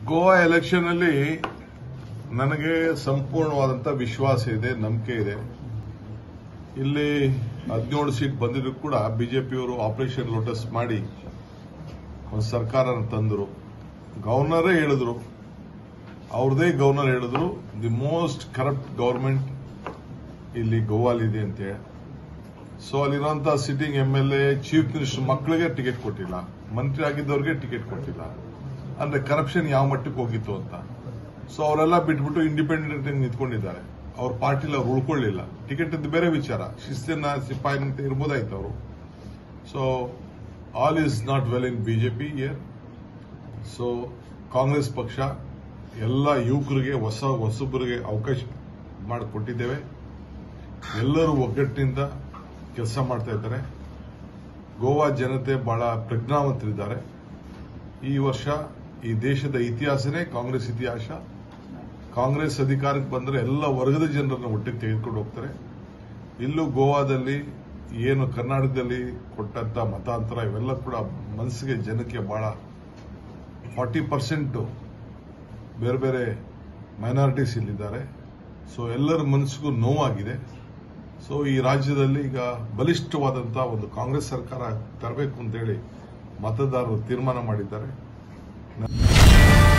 Goa election ಅಲ್ಲಿ ನನಗೆ ಸಂಪೂರ್ಣವಾದಂತ ವಿಶ್ವಾಸ ಇದೆ ನಂಬಿಕೆ ಇದೆ ಇಲ್ಲಿ ಹದಿನೇಳು ಸೀಟ್ ಬಂದಿದ್ರು ಕೂಡ ಬಿಜೆಪಿಯವರು ಆಪರೇಷನ್ ಲೋಟಸ್ ಮಾಡಿ ಒಂದು ಸರ್ಕಾರನ ತಂದರು ಗವರ್ನರೇ ಹೇಳಿದ್ರು ಅವ್ರದೇ ಗವರ್ನರ್ ಹೇಳಿದ್ರು ದಿ ಮೋಸ್ಟ್ ಕರಪ್ಟ್ ಗವರ್ಮೆಂಟ್ ಇಲ್ಲಿ ಗೋವಾಲಿದೆ ಅಂತ ಹೇಳಿ ಸೊ ಅಲ್ಲಿರುವಂತಹ sitting M L A chief minister ಮಕ್ಕಳಿಗೆ ಟಿಕೆಟ್ ಕೊಟ್ಟಿಲ್ಲ ಮಂತ್ರಿ ಆಗಿದ್ದವ್ರಿಗೆ ಟಿಕೆಟ್ ಕೊಟ್ಟಿಲ್ಲ ಅಂದ್ರೆ ಕರಪ್ಷನ್ ಯಾವ ಮಟ್ಟಕ್ಕೆ ಹೋಗಿತ್ತು ಅಂತ ಸೊ ಅವರೆಲ್ಲ ಬಿಟ್ಬಿಟ್ಟು ಇಂಡಿಪೆಂಡೆಂಟ್ ನಿಂತ್ಕೊಂಡಿದ್ದಾರೆ ಅವ್ರ ಪಾರ್ಟಿಲಿ ಅವ್ರು ಉಳ್ಕೊಳ್ಳಿಲ್ಲ ಟಿಕೆಟ್ ಇದ್ದು ಬೇರೆ ವಿಚಾರ ಶಿಸ್ತಿನ ಸಿಪಾಯಿನಂತೆ ಇರ್ಬೋದಾಯ್ತು ಅವರು so all is not well in BJP year so Congress ಪಕ್ಷ ಎಲ್ಲ ಯುವಕರಿಗೆ ಹೊಸ ಹೊಸಬರಿಗೆ ಅವಕಾಶ ಮಾಡಿಕೊಟ್ಟಿದ್ದೇವೆ ಎಲ್ಲರೂ ಒಗ್ಗಟ್ಟಿನಿಂದ ಕೆಲಸ ಮಾಡ್ತಾ ಇದ್ದಾರೆ ಗೋವಾ ಜನತೆ ಬಹಳ ಪ್ರಜ್ಞಾವಂತರಿದ್ದಾರೆ ಈ ವರ್ಷ ಈ ದೇಶದ ಇತಿಹಾಸನೇ ಕಾಂಗ್ರೆಸ್ ಇತಿಹಾಸ ಕಾಂಗ್ರೆಸ್ ಅಧಿಕಾರಕ್ಕೆ ಬಂದರೆ ಎಲ್ಲ ವರ್ಗದ ಜನರನ್ನು ಒಟ್ಟಿಗೆ ತೆಗೆದುಕೊಂಡು ಹೋಗ್ತಾರೆ ಇಲ್ಲೂ ಗೋವಾದಲ್ಲಿ ಏನು ಕರ್ನಾಟಕದಲ್ಲಿ ಕೊಟ್ಟಂತ ಮತಾಂತರ ಇವೆಲ್ಲ ಕೂಡ ಮನಸ್ಸಿಗೆ ಜನಕ್ಕೆ ಬಹಳ ಫಾರ್ಟಿ ಪರ್ಸೆಂಟ್ ಬೇರೆ ಬೇರೆ ಮೈನಾರಿಟೀಸ್ ಇಲ್ಲಿದ್ದಾರೆ ಸೊ ಎಲ್ಲರ ಮನಸ್ಸಿಗೂ ನೋವಾಗಿದೆ ಸೊ ಈ ರಾಜ್ಯದಲ್ಲಿ ಈಗ ಬಲಿಷ್ಠವಾದಂತಹ ಒಂದು ಕಾಂಗ್ರೆಸ್ ಸರ್ಕಾರ ತರಬೇಕು ಅಂತೇಳಿ ಮತದಾರರು ತೀರ್ಮಾನ ಮಾಡಿದ್ದಾರೆ